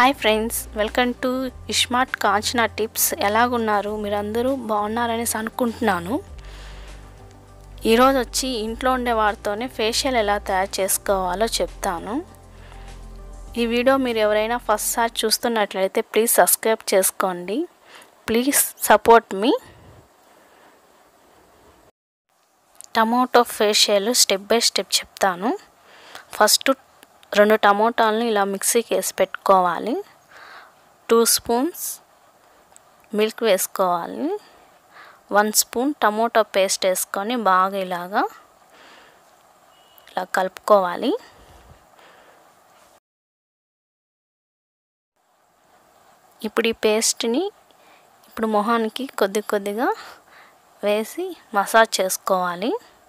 hi friends welcome to iSmart Kanchana tips ఎలాగున్నారు మీరందరూ బాగున్నారనేసి అనుకుంటున్నాను ఈరోజు వచ్చి ఇంట్లో ఉండే వారితోనే ఫేషియల్ ఎలా తయారు చేసుకోవాలో చెప్తాను ఈ వీడియో మీరు ఎవరైనా ఫస్ట్ సారి చూస్తున్నట్లయితే ప్లీజ్ సబ్స్క్రైబ్ చేసుకోండి ప్లీజ్ సపోర్ట్ మీ tomato facial step by step చెప్తాను ఫస్ట్ రెండు టమోటాలను ఇలా మిక్సీకి వేసి పెట్టుకోవాలి టూ స్పూన్స్ మిల్క్ వేసుకోవాలి వన్ స్పూన్ టమోటో పేస్ట్ వేసుకొని బాగా ఇలాగా ఇలా కలుపుకోవాలి ఇప్పుడు ఈ పేస్ట్ని ఇప్పుడు మొహానికి కొద్ది కొద్దిగా వేసి మసాజ్ చేసుకోవాలి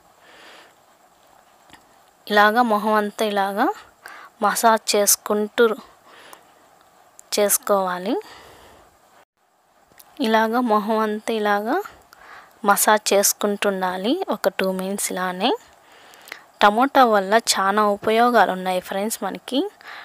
ఇలాగా మొహం అంతా ఇలాగా మసాజ్ చేసుకుంటూ చేసుకోవాలి ఇలాగా మొహం అంతా ఇలాగా మసాజ్ చేసుకుంటుండాలి ఒక టూ మినిట్స్ ఇలానే టమోటా వల్ల చాలా ఉపయోగాలు ఉన్నాయి ఫ్రెండ్స్ మనకి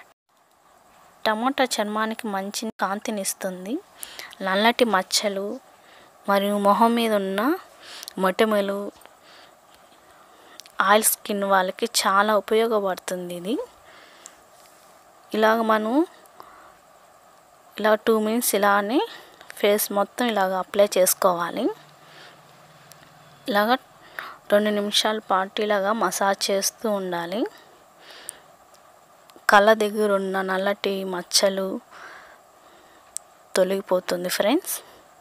టమోటా చర్మానికి మంచి కాంతిని ఇస్తుంది నల్లటి మచ్చలు మరియు మొహం మీద ఉన్న మొటిమలు ఆయిల్ స్కిన్ వాళ్ళకి చాలా ఉపయోగపడుతుంది ఇది ఇలాగ మనం ఇలా టూ మినిట్స్ ఇలానే ఫేస్ మొత్తం ఇలాగ అప్లై చేసుకోవాలి ఇలాగ రెండు నిమిషాల పాటు ఇలాగా మసాజ్ చేస్తూ ఉండాలి కళ్ళ దగ్గర ఉన్న నల్లటి మచ్చలు తొలగిపోతుంది ఫ్రెండ్స్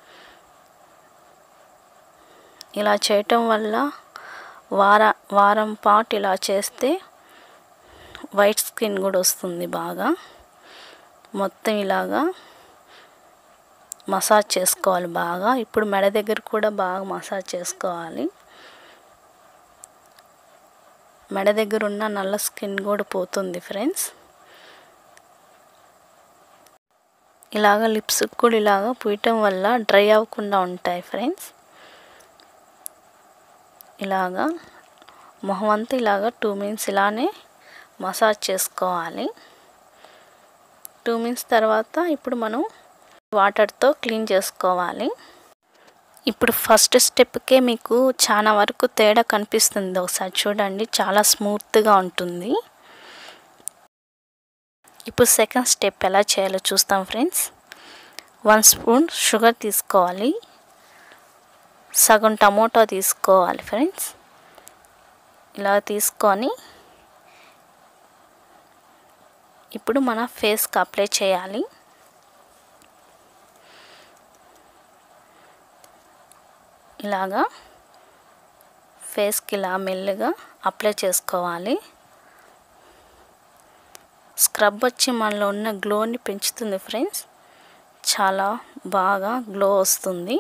ఇలా చేయటం వల్ల వార వారం పాటు ఇలా చేస్తే వైట్ స్కిన్ కూడా వస్తుంది బాగా మొత్తం ఇలాగా మసాజ్ చేసుకోవాలి బాగా ఇప్పుడు మెడ దగ్గర కూడా బాగా మసాజ్ చేసుకోవాలి మెడ దగ్గర ఉన్న నల్ల స్కిన్ కూడా పోతుంది ఫ్రెండ్స్ ఇలాగ లిప్స్ కూడా ఇలాగ పూయటం వల్ల డ్రై అవ్వకుండా ఉంటాయి ఫ్రెండ్స్ ఇలాగా మొహం అంతా ఇలాగ టూ మినిట్స్ ఇలానే మసాజ్ చేసుకోవాలి టూ మినిట్స్ తర్వాత ఇప్పుడు మనం వాటర్తో క్లీన్ చేసుకోవాలి ఇప్పుడు ఫస్ట్ స్టెప్కే మీకు చాలా వరకు తేడా కనిపిస్తుంది ఒకసారి చూడండి చాలా స్మూత్గా ఉంటుంది ఇప్పుడు సెకండ్ స్టెప్ ఎలా చేయాలో చూస్తాం ఫ్రెండ్స్ వన్ స్పూన్ షుగర్ తీసుకోవాలి సగం టమోటా తీసుకోవాలి ఫ్రెండ్స్ ఇలా తీసుకొని ఇప్పుడు మన ఫేస్కి అప్లై చేయాలి ఇలాగా ఫేస్కి ఇలా మెల్లగా అప్లై చేసుకోవాలి స్క్రబ్ వచ్చి మనలో ఉన్న గ్లోని పెంచుతుంది ఫ్రెండ్స్ చాలా బాగా గ్లో వస్తుంది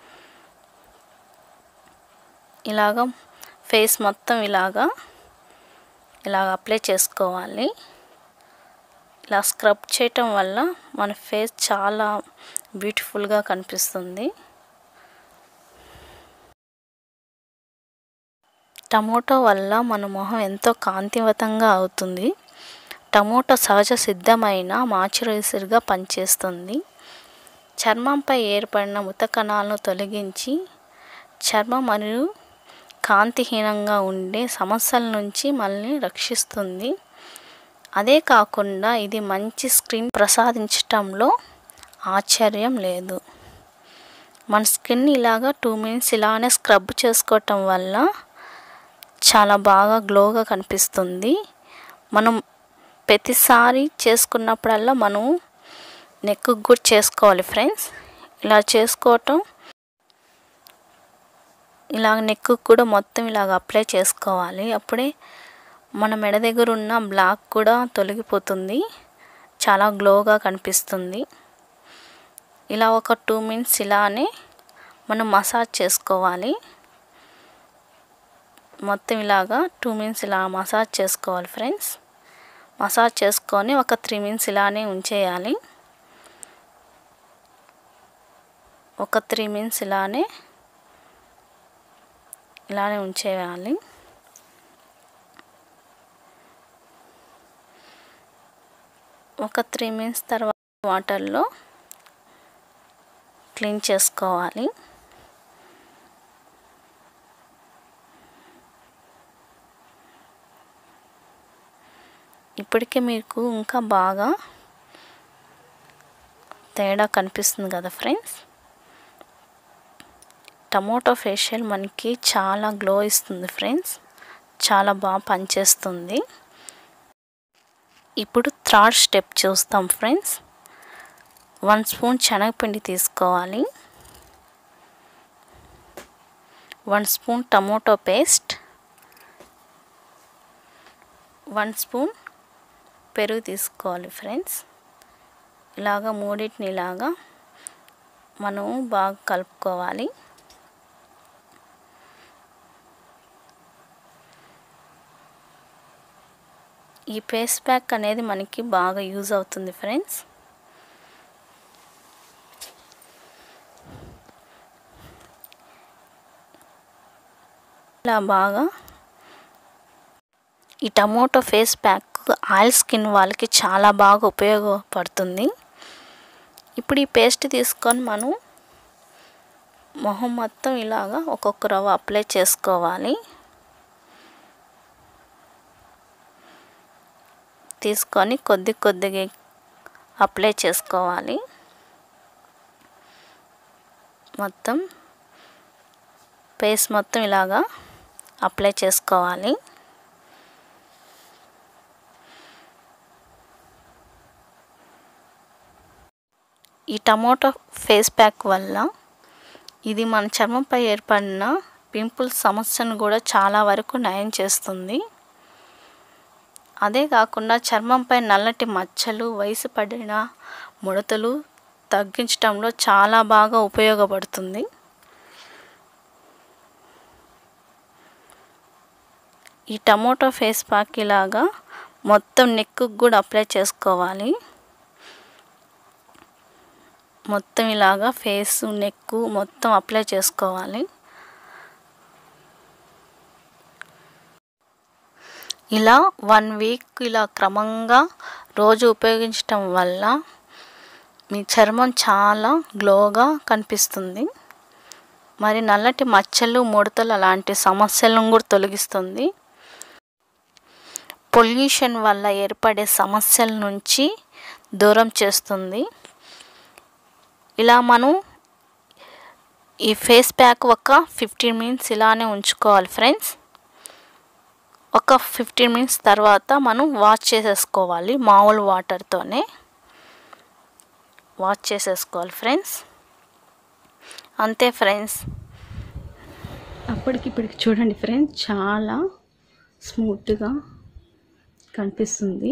ఇలాగ ఫేస్ మొత్తం ఇలాగా ఇలాగ అప్లై చేసుకోవాలి ఇలా స్క్రబ్ చేయటం వల్ల మన ఫేస్ చాలా బ్యూటిఫుల్గా కనిపిస్తుంది టమోటో వల్ల మన మొహం ఎంతో కాంతివంతంగా అవుతుంది టమోటా సహజ సిద్ధమైన మాయిశ్చరైజర్గా పనిచేస్తుంది చర్మంపై ఏర్పడిన ముత కణాలను తొలగించి చర్మం మరియు కాంతిహీనంగా ఉండే సమస్యల నుంచి మనల్ని రక్షిస్తుంది అదే కాకుండా ఇది మంచి స్క్రీన్ ప్రసాదించటంలో ఆశ్చర్యం లేదు మన స్కిన్ ఇలాగా టూ మినిట్స్ ఇలానే స్క్రబ్ చేసుకోవటం వల్ల చాలా బాగా గ్లోగా కనిపిస్తుంది మనం ప్రతిసారి చేసుకున్నప్పుడల్లా మనం నెక్ కూడా చేసుకోవాలి ఫ్రెండ్స్ ఇలా చేసుకోవటం ఇలా నెక్ కూడా మొత్తం ఇలాగ అప్లై చేసుకోవాలి అప్పుడే మన మెడ దగ్గర ఉన్న బ్లాక్ కూడా తొలగిపోతుంది చాలా గ్లోగా కనిపిస్తుంది ఇలా ఒక టూ మినిట్స్ ఇలానే మనం మసాజ్ చేసుకోవాలి మొత్తం ఇలాగా టూ మినిట్స్ ఇలా మసాజ్ చేసుకోవాలి ఫ్రెండ్స్ మసాజ్ చేసుకొని ఒక త్రీ మినిట్స్ ఇలానే ఉంచేయాలి ఒక త్రీ మినిట్స్ ఇలానే ఇలానే ఉంచేయాలి ఒక త్రీ మినిట్స్ తర్వాత వాటర్లో క్లీన్ చేసుకోవాలి ఇప్పటికే మీకు ఇంకా బాగా తేడా కనిపిస్తుంది కదా ఫ్రెండ్స్ టమోటో ఫేషియల్ మనకి చాలా గ్లో ఇస్తుంది ఫ్రెండ్స్ చాలా బాగా పనిచేస్తుంది ఇప్పుడు థర్డ్ స్టెప్ చూస్తాం ఫ్రెండ్స్ వన్ స్పూన్ శనగపిండి తీసుకోవాలి one spoon tomato paste one spoon పెరుగు తీసుకోవాలి ఫ్రెండ్స్ ఇలాగా మూడింటిని ఇలాగా మనము బాగా కలుపుకోవాలి ఈ ఫేస్ ప్యాక్ అనేది మనకి బాగా యూజ్ అవుతుంది ఫ్రెండ్స్ ఇలా బాగా ఈ tomato face pack oil skin వాళ్ళకి చాలా బాగా ఉపయోగపడుతుంది ఇప్పుడు ఈ పేస్ట్ తీసుకొని మనం మొహం మొత్తం ఇలాగా ఒక్కొక్క రవ్వ అప్లై చేసుకోవాలి తీసుకొని కొద్ది కొద్దిగా అప్లై చేసుకోవాలి మొత్తం పేస్ట్ మొత్తం ఇలాగా అప్లై చేసుకోవాలి ఈ టమోటో ఫేస్ ప్యాక్ వల్ల ఇది మన చర్మంపై ఏర్పడిన పింపుల్స్ సమస్యను కూడా చాలా వరకు నయం చేస్తుంది అదే కాకుండా చర్మంపై నల్లటి మచ్చలు వయసు పడిన ముడతలు తగ్గించడంలో చాలా బాగా ఉపయోగపడుతుంది ఈ టమోటో ఫేస్ ప్యాక్ ఇలాగా మొత్తం నెక్కు కూడా అప్లై చేసుకోవాలి మొత్తం ఇలాగా ఫేస్ నెక్ మొత్తం అప్లై చేసుకోవాలి ఇలా వన్ వీక్ ఇలా క్రమంగా రోజు ఉపయోగించటం వల్ల మీ చర్మం చాలా గ్లోగా కనిపిస్తుంది మరి నల్లటి మచ్చలు ముడతలు అలాంటి సమస్యలను కూడా తొలగిస్తుంది పొల్యూషన్ వల్ల ఏర్పడే సమస్యల నుంచి దూరం చేస్తుంది ఇలా మనం ఈ ఫేస్ ప్యాక్ ఒక ఫిఫ్టీన్ మినిట్స్ ఇలానే ఉంచుకోవాలి ఫ్రెండ్స్ ఒక ఫిఫ్టీన్ మినిట్స్ తర్వాత మనం వాష్ చేసేసుకోవాలి మామూలు వాటర్తోనే వాష్ చేసేసుకోవాలి ఫ్రెండ్స్ అంతే ఫ్రెండ్స్ అప్పటికిప్పటికి చూడండి ఫ్రెండ్స్ చాలా స్మూత్గా కనిపిస్తుంది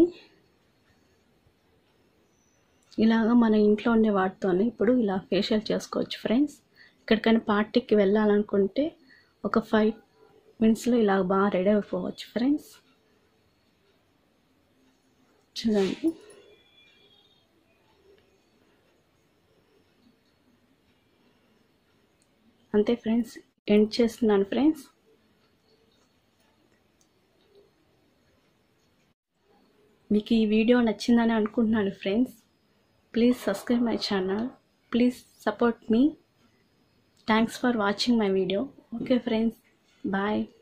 ఇలాగ మన ఇంట్లో ఉండే వాటితోనే ఇప్పుడు ఇలా ఫేషియల్ చేసుకోవచ్చు ఫ్రెండ్స్ ఎక్కడికైనా పార్టీకి వెళ్ళాలనుకుంటే ఒక ఫైవ్ మినిట్స్లో ఇలా బాగా రెడీ అయిపోవచ్చు ఫ్రెండ్స్ చూడండి అంతే ఫ్రెండ్స్ ఎండ్ చేస్తున్నాను ఫ్రెండ్స్ మీకు ఈ వీడియో నచ్చిందని అనుకుంటున్నాను friends please subscribe my channel please support మీ thanks for watching my video okay friends bye